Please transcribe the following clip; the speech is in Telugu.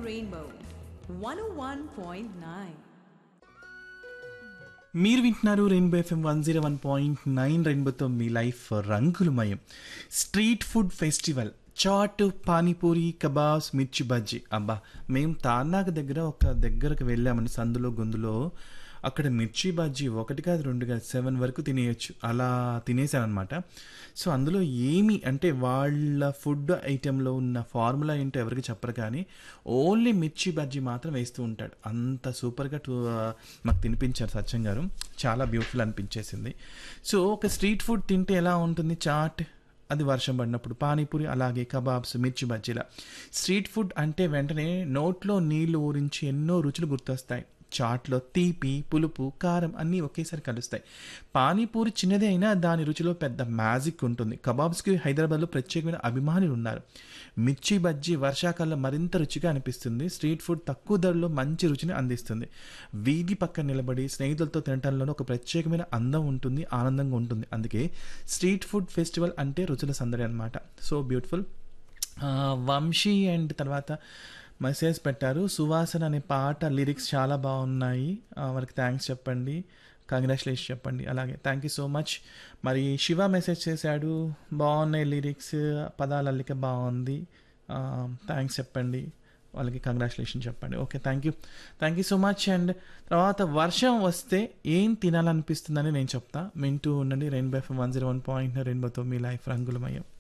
Rainbow 101.9. మీరు వింటున్నారు rainbow FM one zero one point nine రెయిన్బోతో మీ లైఫ్ రంగులమయం street food festival chaat panipuri kebabs mirchi bajji అబ్బా మేము తార్నాక దగ్గర ఒక దగ్గరకు వెళ్ళామని సందులో గొంతులో అక్కడ మిర్చి బజ్జీ ఒకటి కాదు రెండు కాదు సెవెన్ వరకు తినేయచ్చు అలా తినేసాను అనమాట సో అందులో ఏమి అంటే వాళ్ళ ఫుడ్ ఐటెంలో ఉన్న ఫార్ములా ఏంటో ఎవరికి చెప్పరు కానీ ఓన్లీ మిర్చి బజ్జీ మాత్రం వేస్తూ ఉంటాడు అంత సూపర్గా టూ మాకు తినిపించారు సత్యం గారు చాలా బ్యూటిఫుల్ అనిపించేసింది సో ఒక స్ట్రీట్ ఫుడ్ తింటే ఎలా ఉంటుంది చాట్ అది వర్షం పడినప్పుడు పానీపూరి అలాగే కబాబ్స్ మిర్చి బజ్జీల స్ట్రీట్ ఫుడ్ అంటే వెంటనే నోట్లో నీళ్లు ఊరించి ఎన్నో రుచులు గుర్తొస్తాయి చాట్లో తీపి పులుపు కారం అన్నీ ఒకేసారి కలుస్తాయి పానీపూరి చిన్నదే అయినా దాని రుచిలో పెద్ద మ్యాజిక్ ఉంటుంది కబాబ్స్కి హైదరాబాద్లో ప్రత్యేకమైన అభిమానులు ఉన్నారు మిర్చి బజ్జీ వర్షాకాలంలో మరింత రుచిగా అనిపిస్తుంది స్ట్రీట్ ఫుడ్ తక్కువ ధరలో మంచి రుచిని అందిస్తుంది వీధి పక్కన నిలబడి స్నేహితులతో తినటంలోనూ ఒక ప్రత్యేకమైన అందం ఉంటుంది ఆనందంగా ఉంటుంది అందుకే స్ట్రీట్ ఫుడ్ ఫెస్టివల్ అంటే రుచుల సందడి అనమాట సో బ్యూటిఫుల్ ఆ, వంశీ అండ్ తర్వాత మెసేజ్ పెట్టారు సువాసన అనే పాట లిరిక్స్ చాలా బాగున్నాయి ఆ, వారికి థ్యాంక్స్ చెప్పండి కంగ్రాచులేషన్ చెప్పండి అలాగే థ్యాంక్ యూ సో మచ్ మరి శివ మెసేజ్ చేశాడు బాగున్నాయి లిరిక్స్ పదాల అల్లిక బాగుంది థ్యాంక్స్ చెప్పండి వాళ్ళకి కంగ్రాచులేషన్ చెప్పండి okay thank you thank you so much and తర్వాత వర్షం వస్తే ఏం తినాలనిపిస్తుందని నేను చెప్తా వింటూ ఉండండి rainbow FM one zero one point రెయిన్బోతో మీ లైఫ్ రంగులమయం